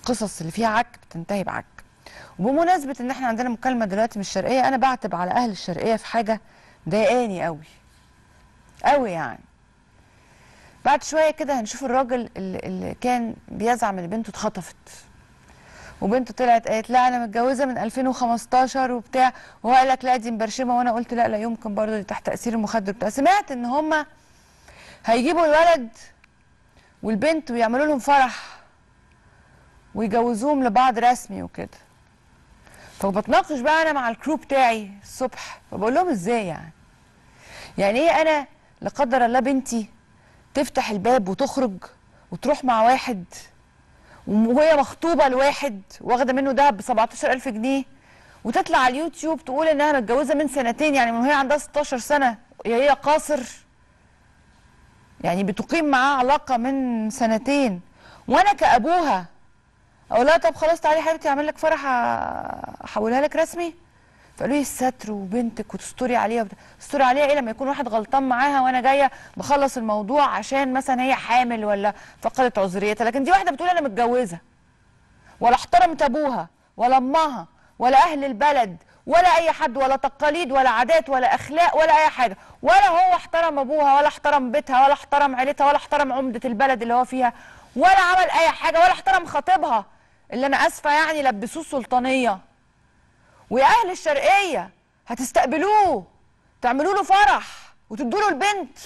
القصص اللي فيها عك بتنتهي بعك وبمناسبه ان احنا عندنا مكالمه دلوقتي من الشرقيه انا بعتب على اهل الشرقيه في حاجه ضايقاني قوي قوي يعني بعد شويه كده هنشوف الراجل اللي, اللي كان بيزعم ان بنته اتخطفت وبنته طلعت قالت لا انا متجوزه من 2015 وبتاع وهو قال لك لا دي مبرشمه وانا قلت لا لا يمكن برضه دي تحت تاثير المخدر بتاع سمعت ان هم هيجيبوا الولد والبنت ويعملوا لهم فرح ويجوزوهم لبعض رسمي وكده فبتناقش بقى انا مع الكرو بتاعي الصبح فبقول لهم ازاي يعني يعني ايه انا لا قدر الله بنتي تفتح الباب وتخرج وتروح مع واحد وهي مخطوبه لواحد واخده منه دهب ب 17000 جنيه وتطلع على اليوتيوب تقول انها متجوزه من سنتين يعني من وهي عندها 16 سنه هي قاصر يعني بتقيم معاه علاقه من سنتين وانا كابوها اقول لها طب خلاص تعالي يا حبيبتي اعمل لك فرح احولها لك رسمي فقالوا لي الستر وبنتك وتستوري عليها وبت... تستوري عليها ايه لما يكون واحد غلطان معاها وانا جايه بخلص الموضوع عشان مثلا هي حامل ولا فقدت عذريتها لكن دي واحده بتقول انا متجوزه ولا احترمت ابوها ولا امها ولا اهل البلد ولا اي حد ولا تقاليد ولا عادات ولا اخلاق ولا اي حاجه ولا هو احترم ابوها ولا احترم بيتها ولا احترم عيلتها ولا احترم عمده البلد اللي هو فيها ولا عمل اي حاجه ولا احترم خطيبها اللي انا اسفه يعني لبسوه سلطانيه ويا اهل الشرقيه هتستقبلوه تعملوا له فرح وتدوا له البنت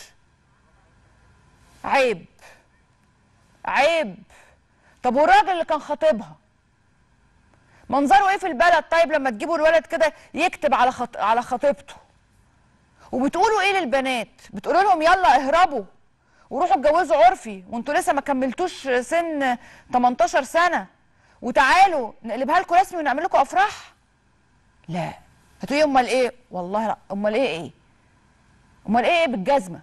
عيب عيب طب والراجل اللي كان خطيبها منظره ايه في البلد طيب لما تجيبوا الولد كده يكتب على خط... على خطيبته وبتقولوا ايه للبنات بتقولوا لهم يلا اهربوا وروحوا اتجوزوا عرفي وانتوا لسه ما كملتوش سن 18 سنه وتعالوا نقلبها لكم رسمي ونعمل لكم افراح لا هتقولي امال ايه والله لا امال ايه ايه امال ايه ايه بالجزمه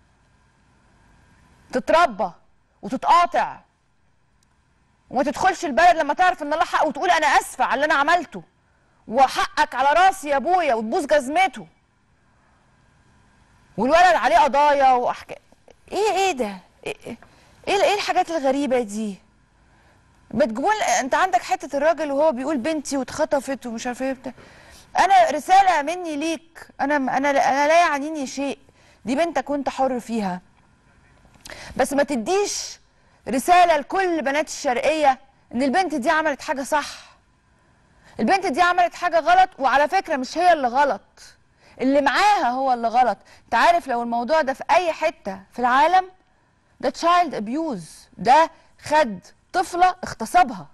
تتربى وتتقاطع وما تدخلش البلد لما تعرف ان الله حق وتقول انا اسفه على اللي انا عملته وحقك على راسي يا ابويا وتبوس جزمته والولد عليه قضايا واحكام ايه ايه ده ايه ايه, إيه الحاجات الغريبه دي بتقول انت عندك حته الراجل وهو بيقول بنتي واتخطفت ومش عارفه ايه بتاع انا رساله مني ليك انا انا انا لا يعنيني شيء دي بنتك وانت حر فيها بس ما تديش رساله لكل بنات الشرقيه ان البنت دي عملت حاجه صح البنت دي عملت حاجه غلط وعلى فكره مش هي اللي غلط اللي معاها هو اللي غلط انت عارف لو الموضوع ده في اي حته في العالم ده تشايلد ابيوز ده خد طفله اغتصبها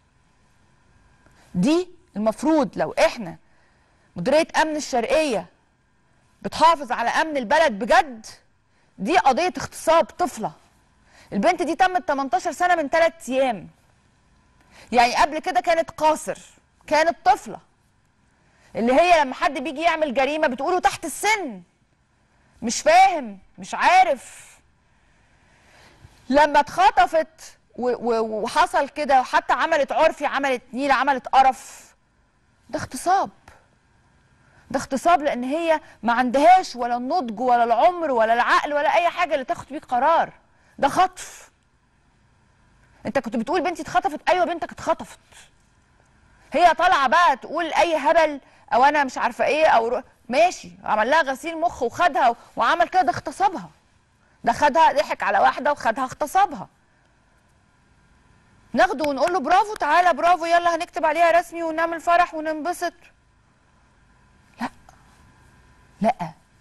دي المفروض لو احنا مديريه امن الشرقيه بتحافظ على امن البلد بجد دي قضيه اغتصاب طفله البنت دي تمت 18 سنه من 3 ايام يعني قبل كده كانت قاصر كانت طفله اللي هي لما حد بيجي يعمل جريمه بتقوله تحت السن مش فاهم مش عارف لما اتخطفت وحصل كده وحتى عملت عرفي عملت نيله عملت قرف ده اغتصاب ده اغتصاب لان هي ما عندهاش ولا النضج ولا العمر ولا العقل ولا اي حاجه اللي تاخد بيه قرار ده خطف انت كنت بتقول بنتي اتخطفت ايوه بنتك اتخطفت هي طالعه بقى تقول اي هبل او انا مش عارفه ايه او رو... ماشي عمل لها غسيل مخ وخدها وعمل كده ده اغتصبها ده خدها ضحك على واحده وخدها اغتصبها ناخده ونقول له برافو تعالى برافو يلا هنكتب عليها رسمي ونعمل فرح وننبسط لا لا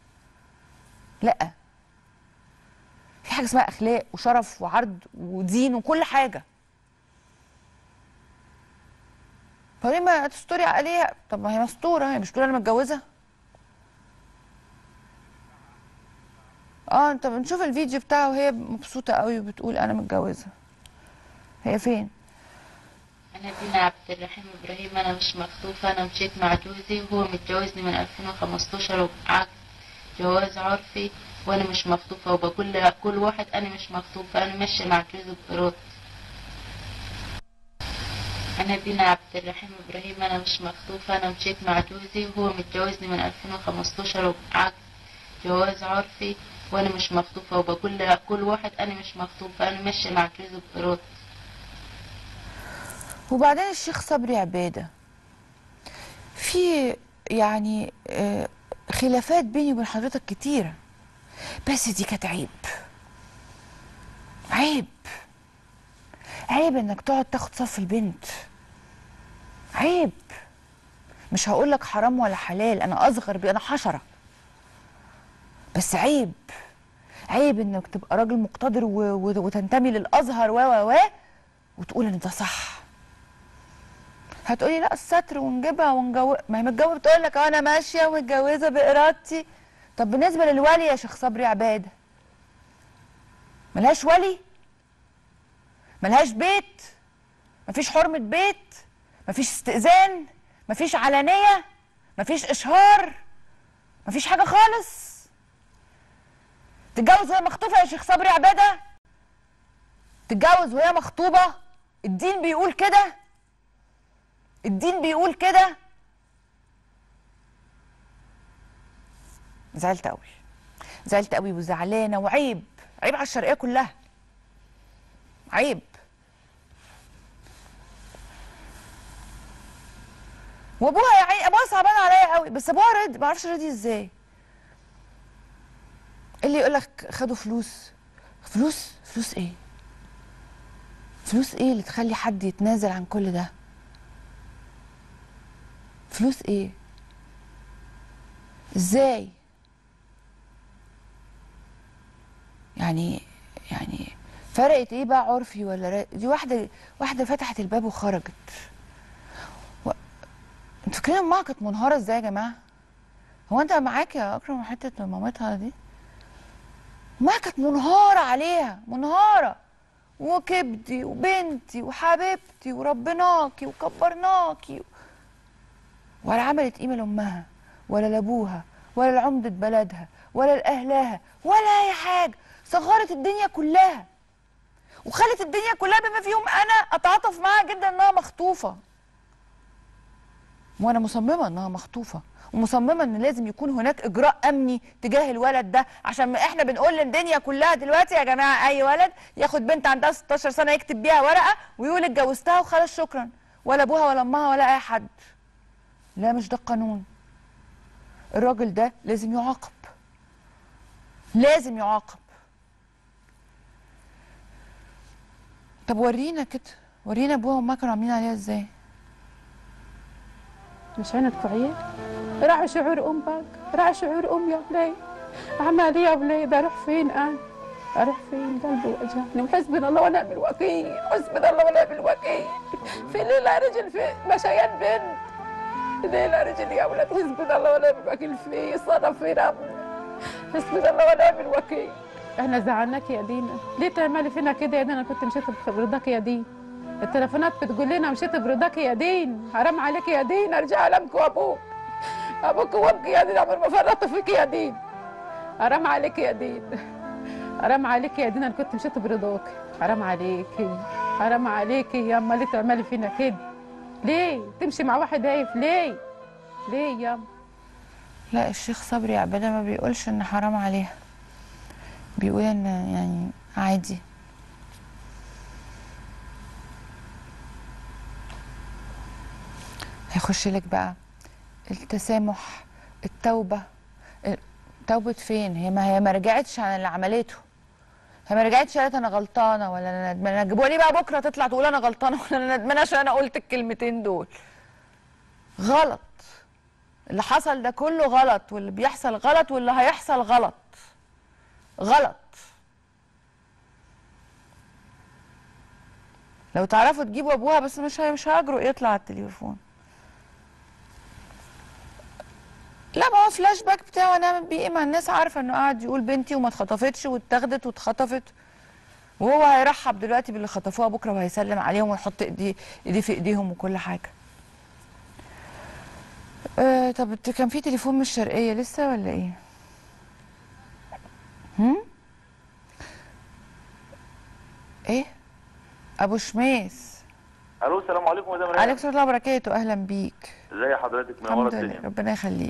لا في حاجه اسمها اخلاق وشرف وعرض ودين وكل حاجه فليه ما تستوري عليها طب ما هي مستوره هي مش بتقول انا متجوزه اه انت بنشوف الفيديو بتاعه وهي مبسوطه قوي وبتقول انا متجوزه هي فين أنا دينا عبد الرحيم إبراهيم أنا مش مخطوفة أنا مشيت مع جوزي وهو متجوزني من 2015 وعقد جواز عرفي وأنا مش مخطوفة وبقول لكل واحد أنا مش مخطوفة أنا ماشية مع جوزي بفروض أنا دينا عبد الرحيم إبراهيم أنا مش مخطوفة أنا مشيت مع جوزي وهو متجوزني من 2015 وعقد جواز عرفي وأنا مش مخطوفة وبقول لكل واحد أنا مش مخطوفة أنا ماشية مع جوزي بفروض وبعدين الشيخ صبري عباده في يعني آه، خلافات بيني وبين حضرتك كتيره بس دي كانت عيب عيب عيب انك تقعد تاخد صف البنت عيب مش هقول لك حرام ولا حلال انا اصغر بي انا حشره بس عيب عيب انك تبقى راجل مقتدر و... و... وتنتمي للازهر و و و وتقول ان ده صح هتقولي لا الستر ونجيبها ونجو ما هي متجوزه بتقول لك انا ماشيه ومتجوزه بارادتي طب بالنسبه للولي يا شيخ صبري عباده ملهاش ولي ملهاش بيت مفيش حرمه بيت مفيش استئذان مفيش علانيه مفيش اشهار مفيش حاجه خالص تتجوز وهي مخطوبه يا شيخ صبري عباده تتجوز وهي مخطوبه الدين بيقول كده الدين بيقول كده زعلت قوي زعلت قوي وزعلانه وعيب عيب على الشرقيه كلها عيب وابوها يا عيني ابوها صعبان عليا قوي بس ابوها رد ما اعرفش رضي ازاي اللي يقول لك خدوا فلوس فلوس فلوس ايه فلوس ايه اللي تخلي حد يتنازل عن كل ده فلوس ايه ازاي يعني يعني فرقت ايه بقى عرفي ولا را... دي واحده واحده فتحت الباب وخرجت و... انتوا فاكرين امها كانت منهاره ازاي يا جماعه هو انت معاك يا اكرم حته مامتها دي ما كانت منهارة عليها منهارة وكبدي وبنتي وحبيبتي وربناكي وكبرناكي ولا عملت قيمة لأمها ولا لأبوها ولا لعمدة بلدها ولا لأهلها ولا أي حاجة صغرت الدنيا كلها وخلت الدنيا كلها بما فيهم أنا أتعاطف معاها جدا إنها مخطوفة وانا مصممه انها مخطوفه ومصممه ان لازم يكون هناك اجراء امني تجاه الولد ده عشان ما احنا بنقول للدنيا كلها دلوقتي يا جماعه اي ولد ياخد بنت عندها 16 سنه يكتب بيها ورقه ويقول اتجوزتها وخلاص شكرا ولا ابوها ولا امها ولا اي حد لا مش ده القانون الراجل ده لازم يعاقب لازم يعاقب طب ورينا كده ورينا ابوها وامها كانوا عاملين عليها ازاي مش عينك تعيط راح شعور امك راح شعور امي يا بلي عمال يا بلي ده اروح فين انا اروح فين قلبي وجعني وحسبنا الله ونعم الوكيل حسبنا الله ونعم الوكيل في ليلة رجل في مشيان بنت ليلة رجل يا ولد حسبنا الله ونعم الوكيل في صرف في ربنا حسبنا الله ونعم الوكيل احنا زعلناك يا دينا ليه تعملي فينا كده يا دينا انا كنت مشيت برضاك يا دين التليفونات بتقول لنا مشيت برضاك يا دين حرام عليك يا دين ارجع لامك وابوك ابوك وامك يا دين عمر ما فرطت فيك يا دين حرام عليك يا دين حرام عليك يا دين انا كنت مشيت برضاك حرام عليكي حرام عليكي يا اما ليه تعملي فينا كده ليه تمشي مع واحد هايف ليه ليه يا أما؟ لا الشيخ صبري عبادة ما بيقولش ان حرام عليها بيقول ان يعني عادي هيخش لك بقى التسامح التوبة ال- توبة فين هي ما هي ما رجعتش عن اللي عملته هي ما رجعتش قالت انا غلطانه ولا انا ندمانه جيبوا لي بقى بكره تطلع تقول انا غلطانه ولا انا ندمانه عشان انا قلت الكلمتين دول غلط اللي حصل ده كله غلط واللي بيحصل غلط واللي هيحصل غلط غلط لو تعرفوا تجيبوا ابوها بس مش هي مش هاجروا يطلع على التليفون لا ما هو فلاش باك بتاعه هنعمل بيه ايه ما الناس عارفه انه قاعد يقول بنتي وما اتخطفتش واتاخدت واتخطفت وهو هيرحب دلوقتي باللي خطفوها بكره وهيسلم عليهم ويحط ايديه ايديه في ايديهم وكل حاجه آه طب انت كان في تليفون من الشرقيه لسه ولا ايه هم ايه ابو شميس الو السلام عليكم يا مدام ريان عليكم ورحمه الله وبركاته اهلا بيك ازي حضرتك منوره الحمد لله الدنيا ربنا يخليك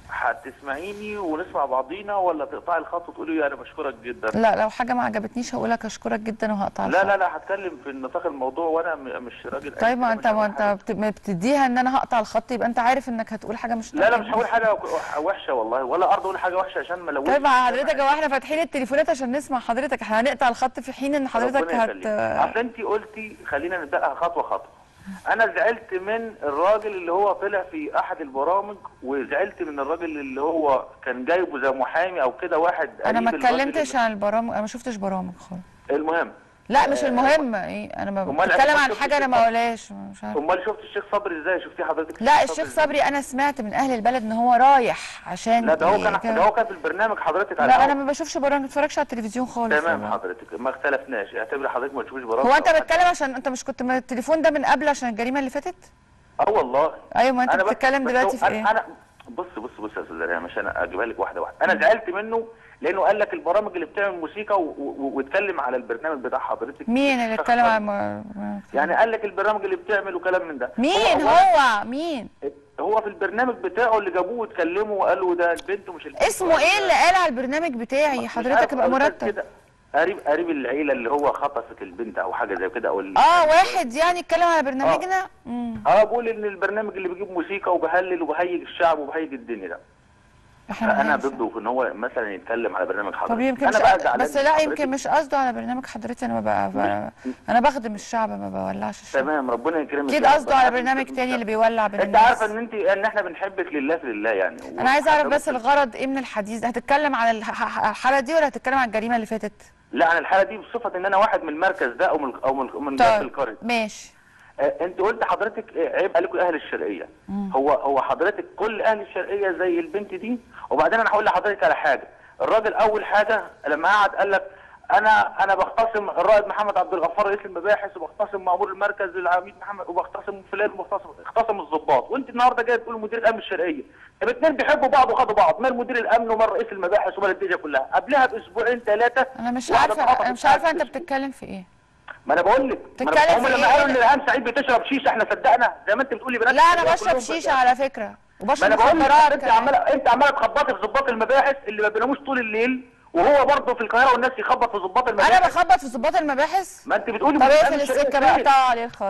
هتسمعيني ونسمع بعضينا ولا تقطعي الخط وتقولي لي انا بشكرك جدا لا لو حاجه ما عجبتنيش هقول لك اشكرك جدا وهقطع لا الخط. لا لا هتكلم في نطاق الموضوع وانا م- مش راجل أي طيب ما كلام، انت مش ما هقول انت حاجة. بت- ما بتديها ان انا هقطع الخط يبقى انت عارف انك هتقول حاجه مش لا لا مش هقول حاجه وحشه والله ولا ارض اقول حاجه وحشه عشان ما لوثش طيب مع حضرتك هو احنا فاتحين التليفونات عشان نسمع حضرتك احنا هنقطع الخط في حين ان حضرتك ربنا هت يخليك. اصل انت قلتي خلينا نبداها خطوه خطوه انا زعلت من الراجل اللي هو طلع في احد البرامج وزعلت من الراجل اللي هو كان جايبه زي محامي او كده واحد انا ما قريب الراجل اتكلمتش اللي- عن البرامج انا ما شفتش برامج خالص المهم لا مش المهم ايه انا ما أمال بتكلم أنا عن شفت حاجه انا ما الشيخ- اقولهاش مش عارفه امال شفت الشيخ صبري ازاي شفتيه حضرتك لا الشيخ صبري انا سمعت من اهل البلد ان هو رايح عشان لا ده هو ي- كان ده هو كان في البرنامج حضرتك على لا انا الهوا. ما بشوفش برامج ما بتفرجش على التلفزيون خالص تمام والله. حضرتك ما اختلفناش اعتبري حضرتك ما تشوفيش برامج هو انت أو حاجة. بتتكلم عشان انت مش كنت من التليفون ده من قبل عشان الجريمه اللي فاتت اه والله ايوه ما انت أنا بس- بتتكلم بس دلوقتي هو في أنا- ايه انا بص بص بص يا استاذ ريان عشان اجيبها لك واحده واحده انا زعلت منه لانه قال لك البرامج اللي بتعمل موسيقى و- و- واتكلم على البرنامج بتاع حضرتك مين اللي اتكلم عن م- يعني قال لك البرامج اللي بتعمل وكلام من ده مين هو هو مين هو في البرنامج بتاعه اللي جابوه واتكلموا وقالوا ده البنت ومش البنت اسمه ايه اللي قال على البرنامج بتاعي مش حضرتك عارف ابقى هو كان مرتب كده قريب قريب العيله اللي هو خطفت البنت او حاجه زي كده او ال- اه واحد يعني اتكلم على برنامجنا امم اه بقول ان البرنامج اللي بيجيب موسيقى وبهلل وبهيج الشعب وبهيج الدنيا ده احنا انا بنعرف. ضده في ان هو مثلا يتكلم على برنامج حضرتك طب يمكن انا مش بقى زعلان بس من لا حضرتك. يمكن مش قصده على برنامج حضرتك انا ما بقى, بقى انا بخدم الشعب ما بولعش الشعب تمام ربنا يكرمك اكيد يا رب. قصده على أنا برنامج عارف تاني إنت- اللي بيولع بين انت الناس عارفه ان انت ان احنا بنحبك لله في الله يعني انا عايزه اعرف وحضرتك- بس الغرض ايه من الحديث ده هتتكلم على الح- ح- الحاله دي ولا هتتكلم على الجريمه اللي فاتت لا عن الحاله دي بصفه ان انا واحد من المركز ده او من او من, من جنب طيب القريه ماشي آه، انت قلت حضرتك آه، عيب عليكم اهل الشرقيه هو هو حضرتك كل اهل الشرقيه زي البنت دي وبعدين انا هقول لحضرتك على حاجه الراجل اول حاجه لما قعد قال لك انا انا بختصم الرائد محمد عبد الغفار رئيس المباحث وبختصم مامور المركز العميد محمد وبختصم فلان وبختصم اختصم الضباط وانت النهارده جاي تقول مدير الامن الشرقيه الاثنين بيحبوا بعض وخدوا بعض مال مدير الامن ومال رئيس المباحث ومال الدنيا كلها قبلها باسبوعين ثلاثه انا مش واحدة عارفه اتخطفت انا مش عارفه انت قاعدة في بتتكلم في ايه ما انا بقول لك ما تتكلم أنا- هم في لما إيه؟ قالوا ان الهام سعيد بتشرب شيشه احنا صدقنا زي ما انت بتقولي بنات لا انا الشرقية بشرب كلهم شيشه بقى. على فكره ما وبشرب انا بقول لك مخدرات انت كمان. عماله انت عماله تخبطي في ضباط المباحث اللي ما بيناموش طول الليل وهو برضه في القاهره والناس يخبط في ضباط المباحث انا بخبط في ضباط المباحث ما انت بتقولي طب مدير اقفل الأمن الشرقية السكه بقى كتير. اقطع عليه الخط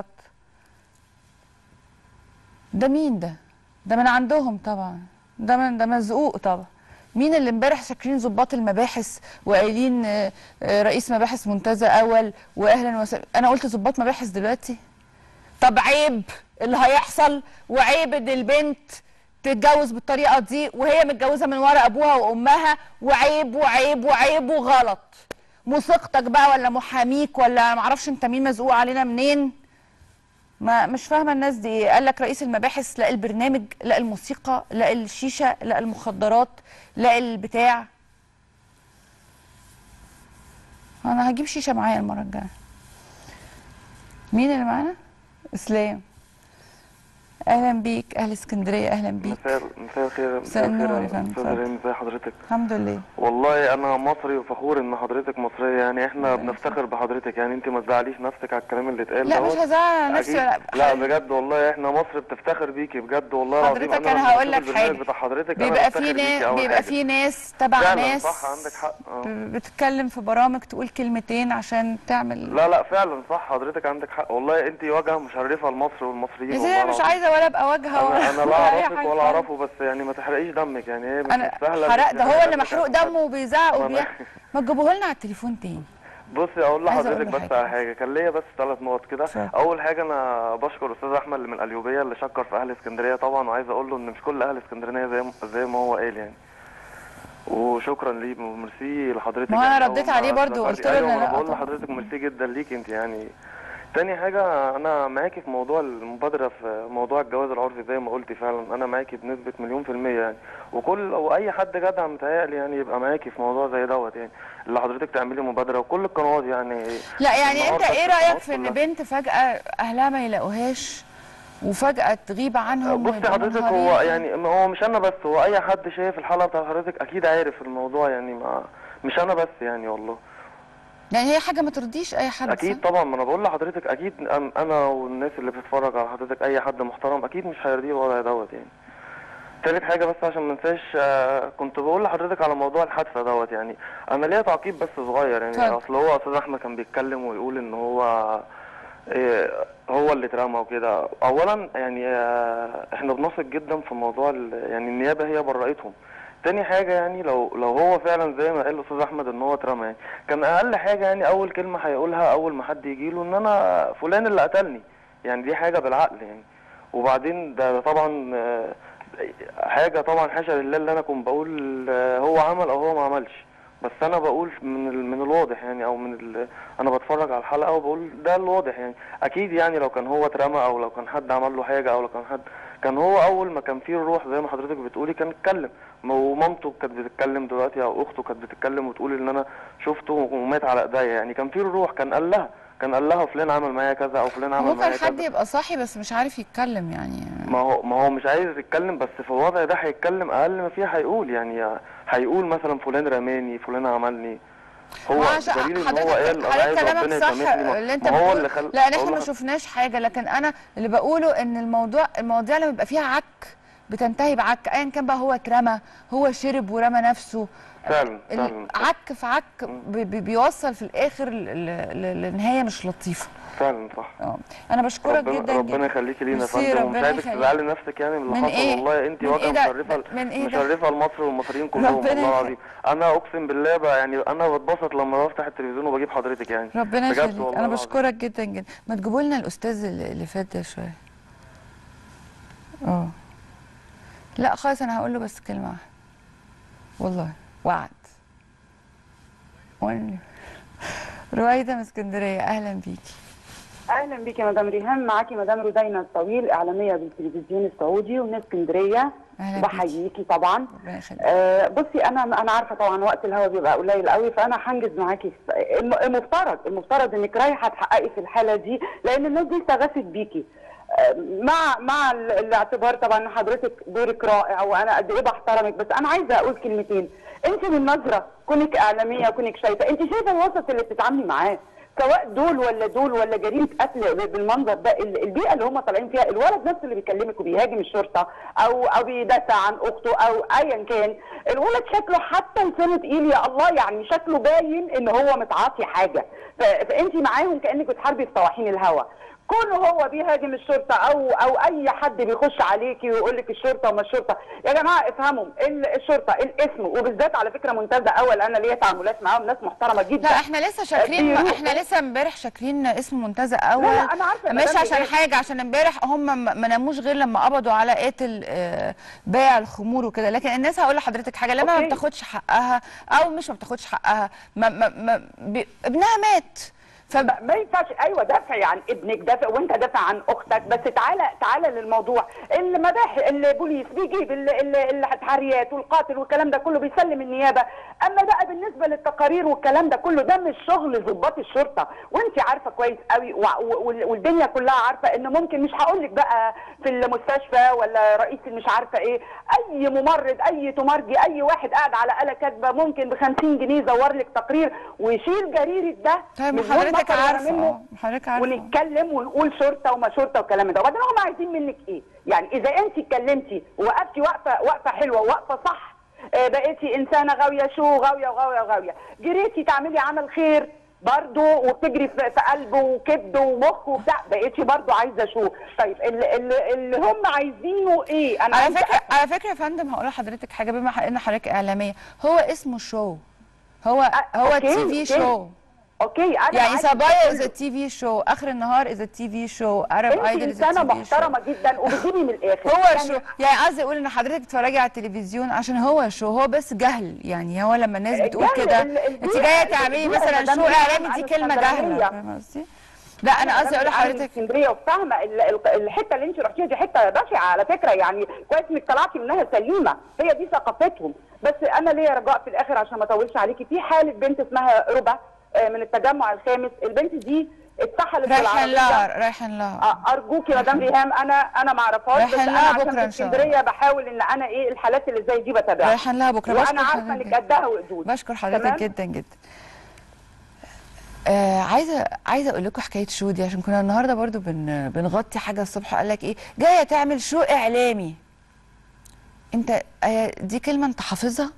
ده مين ده ده من عندهم طبعا ده من ده مزقوق طبعا مين اللي امبارح شاكرين ضباط المباحث وقايلين آه، آه، رئيس مباحث منتزه اول واهلا وسهلا انا قلت ضباط مباحث دلوقتي طب عيب اللي هيحصل وعيب ان البنت تتجوز بالطريقه دي وهي متجوزه من ورا ابوها وامها وعيب وعيب وعيب وغلط موسيقتك بقى ولا محاميك ولا معرفش انت مين مزقوق علينا منين ما مش فاهمه الناس دي ايه قال لك رئيس المباحث لا البرنامج لا الموسيقى لا الشيشه لا المخدرات لا البتاع انا هجيب شيشه معايا المره الجايه مين اللي معانا اسلام اهلا بيك اهل اسكندريه اهلا بيك مساء مساء الخير مساء النور يا فندم، استاذ اتفضل. ريم ازي حضرتك الحمد لله والله انا مصري وفخور ان حضرتك مصريه يعني احنا الله بنفتخر بحضرتك يعني انت ما تزعليش نفسك على الكلام اللي اتقال لا مش دوت. هزعل نفسي أكيد. ولا لا بجد والله احنا مصر بتفتخر بيكي بجد والله العظيم حضرتك لما انا هقول بشوف لك البرنامج حاجه بتاع حضرتك بيبقى انا في بفتخر ناس بيكي أول بيبقى حاجة. في ناس تبع فعلا ناس صح عندك حق اه. بتتكلم في برامج تقول كلمتين عشان تعمل لا لا فعلا صح حضرتك عندك حق والله انت واجهه مشرفه لمصر والمصريين يا والله سيدي أنا مش العظيم. عايزه ولا ابقى واجهه ولا انا انا لا ولا أي اعرفك حاجة ولا خالص. اعرفه بس يعني ما تحرقيش دمك يعني هي مش انا سهله حرق إن ده إحنا هو اللي نحرق محروق دمك. دمه وبيزعق ما أنا- وبيع ما تجيبوه لنا على التليفون تاني بصي اقول عايزة أقول لحضرتك له بس حاجة. على حاجه كان ليا بس ثلاث نقط كده اتفضل. اول حاجه انا بشكر استاذ احمد اللي من القليوبيه اللي شكر في اهل اسكندريه طبعا وعايز اقول له ان مش كل اهل اسكندريه زي ما- زي ما هو قال يعني وشكرا ليه وميرسي لحضرتك ما هو أنا يعني رديت أول ما عليه برضو، ذكرتي- قلت له أيوة إن ما لا انا بقول طبعا. لحضرتك ميرسي جدا ليك انت يعني تاني حاجة أنا معاكي في موضوع المبادرة في موضوع الجواز العرفي زي ما قلتي فعلا أنا معاكي بنسبة مليون في المية يعني وكل وأي حد جدع متهيألي يعني يبقى معاكي في موضوع زي دوت يعني اللي حضرتك تعملي مبادرة وكل القنوات يعني لا يعني انت النهاردة ايه في رايك القنوات في ان كلها. بنت فجاه اهلها ما يلاقوهاش وفجاه تغيب عنهم بصي ويبقوا حضرتك منهارين؟ هو يعني ما هو مش أنا بس هو أي حد شايف الحلقة بتاعت حضرتك أكيد عارف الموضوع يعني ما مش أنا بس يعني والله يعني هي حاجه ما ترضيش اي حد اكيد صح؟ طبعا ما انا بقول لحضرتك اكيد أم- انا والناس اللي بتتفرج على حضرتك اي حد محترم اكيد مش هيرضيه الوضع دوت يعني تالت حاجة بس عشان ما انساش آه، كنت بقول لحضرتك على موضوع الحادثة دوت يعني انا ليا تعقيب بس صغير يعني اتفضل. اصل هو استاذ احمد كان بيتكلم ويقول ان هو إيه، هو اللي اترمى وكده اولا يعني آه، احنا بنثق جدا في موضوع ال- يعني النيابة هي برأتهم تاني حاجة يعني لو لو هو فعلا زي ما قال الأستاذ أحمد إن هو اترمى يعني كان أقل حاجة يعني أول كلمة هيقولها أول ما حد يجيله إن أنا فلان اللي قتلني يعني دي حاجة بالعقل يعني وبعدين ده, ده طبعا آه، حاجة طبعا حاشا لله اللي أنا كنت بقول آه، هو عمل أو هو ما عملش بس أنا بقول من ال- من الواضح يعني أو من ال... أنا بتفرج على الحلقة وبقول ده الواضح يعني أكيد يعني لو كان هو اترمى أو لو كان حد عمل له حاجة أو لو كان حد كان هو أول ما كان فيه الروح زي ما حضرتك بتقولي كان اتكلم ما هو مامته كانت بتتكلم دلوقتي أو أخته كانت بتتكلم وتقول إن أنا شفته ومات على إيديا يعني كان فيه الروح كان قال لها كان قال لها فلان عمل معايا كذا أو فلان عمل ممكن معايا حد كذا يبقى صاحي بس مش عارف يتكلم يعني ما هو ما هو مش عايز يتكلم بس في الوضع ده هيتكلم اقل ما فيه هيقول يعني هيقول مثلا فلان رماني فلان عملني هو وعشان دليل ان هو حضرتك قال انا حضرتك عايز كلامك ربنا صح يسامحني ما- اللي انت ما هو بتقول اللي خل... لا احنا أقول ما لك- شفناش حاجه لكن انا اللي بقوله ان الموضوع المواضيع لما بيبقى فيها عك بتنتهي بعك ايا كان بقى هو اترمى هو شرب ورمى نفسه فعلا ال- فعلا عك في عك بي- بي- بيوصل في الاخر ل- ل- لنهايه مش لطيفه فعلا صح اه انا بشكرك ربنا جدا ربنا جدا يخليكي لينا يا ميرسي، فندم ومش ربنا عايزك يخليك. تزعلي نفسك يعني من اللي من حصل إيه؟ والله انت من واجهه إيه ده؟ مشرفه من إيه ده؟ مشرفه لمصر والمصريين كلهم ربنا والله يخليك. العظيم انا اقسم بالله بقى يعني انا بتبسط لما بفتح التلفزيون وبجيب حضرتك يعني ربنا بجد يخليك والله انا العظيم. بشكرك جدا جدا ما تجيبوا لنا الاستاذ اللي اللي فات ده شويه اه لا خلاص انا هقول له بس كلمه واحده والله وعد قولي رويده من اسكندريه اهلا بيكي اهلا بك يا مدام ريهام معاكي مدام رودينا الطويل اعلاميه بالتلفزيون السعودي ومن اسكندريه أهلا بيكي. بحييكي طبعا ربنا يخليك آه بصي انا انا عارفه طبعا وقت الهوا بيبقى قليل قوي فانا هنجز معاكي في- الم- المفترض المفترض انك رايحه تحققي في الحاله دي لان الناس دي استغاثت بيكي آه، مع مع ال- الاعتبار طبعا ان حضرتك دورك رائع وانا قد ايه بحترمك بس انا عايزه اقول كلمتين انت من نظره كونك اعلاميه كونك شايفه انت شايفه الوسط اللي بتتعاملي معاه سواء دول ولا دول ولا جريمه قتل بالمنظر ده ال- البيئه اللي هم طالعين فيها الولد نفسه اللي بيكلمك وبيهاجم الشرطه او او بيدافع عن اخته او ايا كان الولد شكله حتى لسانه تقيل يا الله يعني شكله باين ان هو متعاطي حاجه ف- فانت معاهم كانك بتحاربي في طواحين الهوا كونه هو بيهاجم الشرطه او او اي حد بيخش عليكي ويقول لك الشرطه وما الشرطه يا جماعه افهموا ال- الشرطه الاسم وبالذات على فكره منتزه اول انا ليا تعاملات معاهم ناس محترمه جدا لا احنا لسه شاكرين بيروحوا- احنا لسه امبارح شاكرين اسم منتزه اول لا، لا، أنا عارفة مش مدام عشان إيهاب. حاجه عشان امبارح هم ما ما ناموش غير لما قبضوا على قاتل آه، بائع الخمور وكده لكن الناس هقول لحضرتك حاجه لما ما أوكي. بتاخدش حقها او مش ما بتاخدش حقها ما ما ما بي- ابنها مات ف ما ما ينفعش ايوه دافعي عن ابنك دافع وانت دافع عن اختك بس تعالى تعالى للموضوع المباحث البوليس بيجيب ال- ال- التحريات والقاتل والكلام ده كله بيسلم النيابه اما بقى بالنسبه للتقارير والكلام ده كله ده مش شغل ضباط الشرطه وانت عارفه كويس قوي وع- وال- والدنيا كلها عارفه ان ممكن مش هقول لك بقى في المستشفى ولا رئيس مش عارفه ايه اي ممرض اي تمرجي اي واحد قاعد على آلة كاتبه ممكن ب 50 جنيه يزور لك تقرير ويشيل جريره ده طيب من ما غير حضرتك مطر ولا عارفه منه. اه حضرتك عارفه ونتكلم ونقول شرطه وما شرطه والكلام ده وبعدين هم عايزين منك ايه يعني اذا انت اتكلمتي ووقفتي وقفه وقفه حلوه ووقفه صح آه، بقيتي انسانه غاويه شو غاويه وغاويه وغاويه جريتي تعملي عمل خير برضه وبتجري في في قلب وكبد ومخ وبتاع بقيتي برضه عايزه شو طيب اللي, اللي, اللي هم عايزينه ايه انا على عايزة فكره على فكره يا فندم هقول لحضرتك حاجه بما ان حضرتك اعلاميه هو اسمه شو هو أ- هو أوكي، تي في أوكي. شو اوكي انا يعني عايزة صبايا أقول از تي في شو اخر النهار از تي في شو عرب انت ايدل از انسانه تي في شو محترمه جدا وبتجيبي من الاخر هو يعني شو يعني قصدي اقول ان حضرتك بتتفرجي على التلفزيون عشان هو شو هو بس جهل يعني هو لما الناس بتقول جهل، كده ال- انت البيئة- جايه تعملي البيئة مثلا مدام شو ريهام اعلامي دي أنا كلمه اسكندرانية. جهله فاهمه قصدي؟ لا انا قصدي اقول أنا من لحضرتك اسكندريه وفاهمه ال- ال- الحته اللي انت رحتيها دي حته بشعه على فكره يعني كويس انك طلعتي منها سليمه هي دي ثقافتهم بس انا ليا رجاء في الاخر عشان ما اطولش عليكي في حاله بنت اسمها ربا آه، من التجمع الخامس البنت دي اتسحلت رايحين لها بالعربيه رايحين لها آه، ارجوكي يا مدام ريهام انا انا ما اعرفهاش بس رايحين انا لها عشان بكرة في إن شاء الله. اسكندريه بحاول ان انا ايه الحالات اللي زي دي بتابعها رايحين لها بكره وانا بشكر عارفه حضرتك انك جدا. قدها وقدود بشكر حضرتك تمام؟ جدا جدا آه عايزه عايزه اقول لكم حكايه شو دي عشان كنا النهارده برضو بن بنغطي حاجه الصبح قال لك ايه جايه تعمل شو اعلامي انت آه، دي كلمه انت حافظها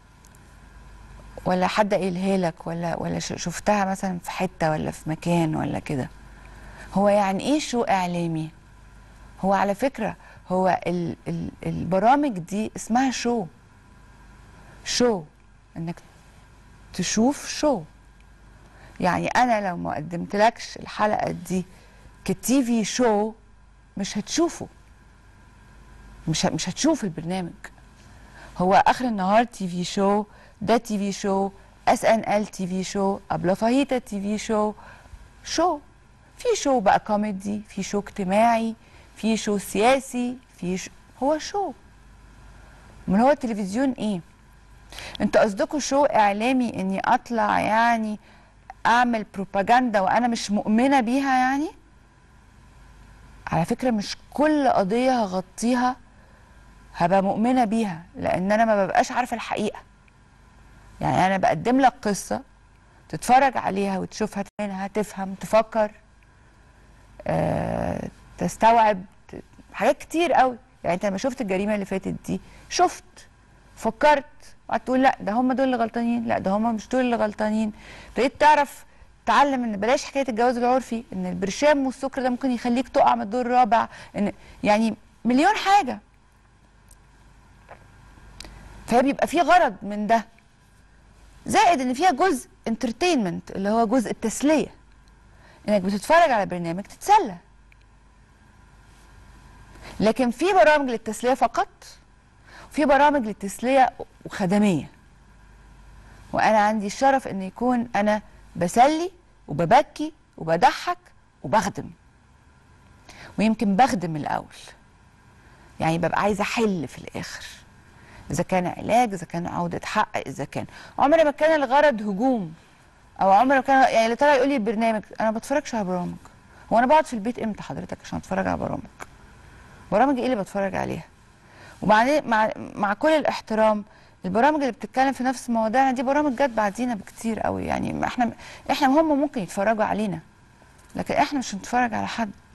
ولا حد قايلها لك ولا ولا ش- شفتها مثلا في حته ولا في مكان ولا كده هو يعني ايه شو اعلامي هو على فكره هو ال ال البرامج دي اسمها شو شو انك تشوف شو يعني انا لو ما قدمتلكش الحلقه دي كتي في شو مش هتشوفه مش ه- مش هتشوف البرنامج هو اخر النهار تي في شو ده تي في شو اس ان ال تي في شو ابلا فاهيتا تي في شو شو في شو بقى كوميدي في شو اجتماعي في شو سياسي في شو هو شو من هو التلفزيون ايه انت قصدكوا شو اعلامي اني اطلع يعني اعمل بروباجندا وانا مش مؤمنه بيها يعني على فكره مش كل قضيه هغطيها هبقى مؤمنه بيها لان انا ما ببقاش عارفه الحقيقه يعني انا بقدم لك قصه تتفرج عليها وتشوفها منها تفهم تفكر آه، تستوعب ت- حاجات كتير قوي يعني انت لما شفت الجريمه اللي فاتت دي شفت فكرت وقعدت تقول لا ده هم دول اللي غلطانين لا ده هم مش دول اللي غلطانين ابتديت تعرف تعلم ان بلاش حكايه الجواز العرفي ان البرشام والسكر ده ممكن يخليك تقع من الدور الرابع ان يعني مليون حاجه فبيبقى في غرض من ده زائد ان فيها جزء انترتينمنت اللي هو جزء التسليه انك بتتفرج على برنامج تتسلى لكن في برامج للتسليه فقط وفي برامج للتسليه وخدميه وانا عندي الشرف ان يكون انا بسلي وببكي وبضحك وبخدم ويمكن بخدم الاول يعني ببقى عايزه احل في الاخر اذا كان علاج اذا كان عوده حق اذا كان عمر ما كان الغرض هجوم او عمر ما كان يعني اللي طلع يقول لي البرنامج انا ما بتفرجش على برامج هو انا بقعد في البيت امتى حضرتك عشان اتفرج على برامج برامج ايه اللي بتفرج عليها وبعدين مع مع كل الاحترام البرامج اللي بتتكلم في نفس مواضيعنا دي برامج جت بعدينا بكتير قوي يعني ما احنا احنا هم ممكن يتفرجوا علينا لكن احنا مش هنتفرج على حد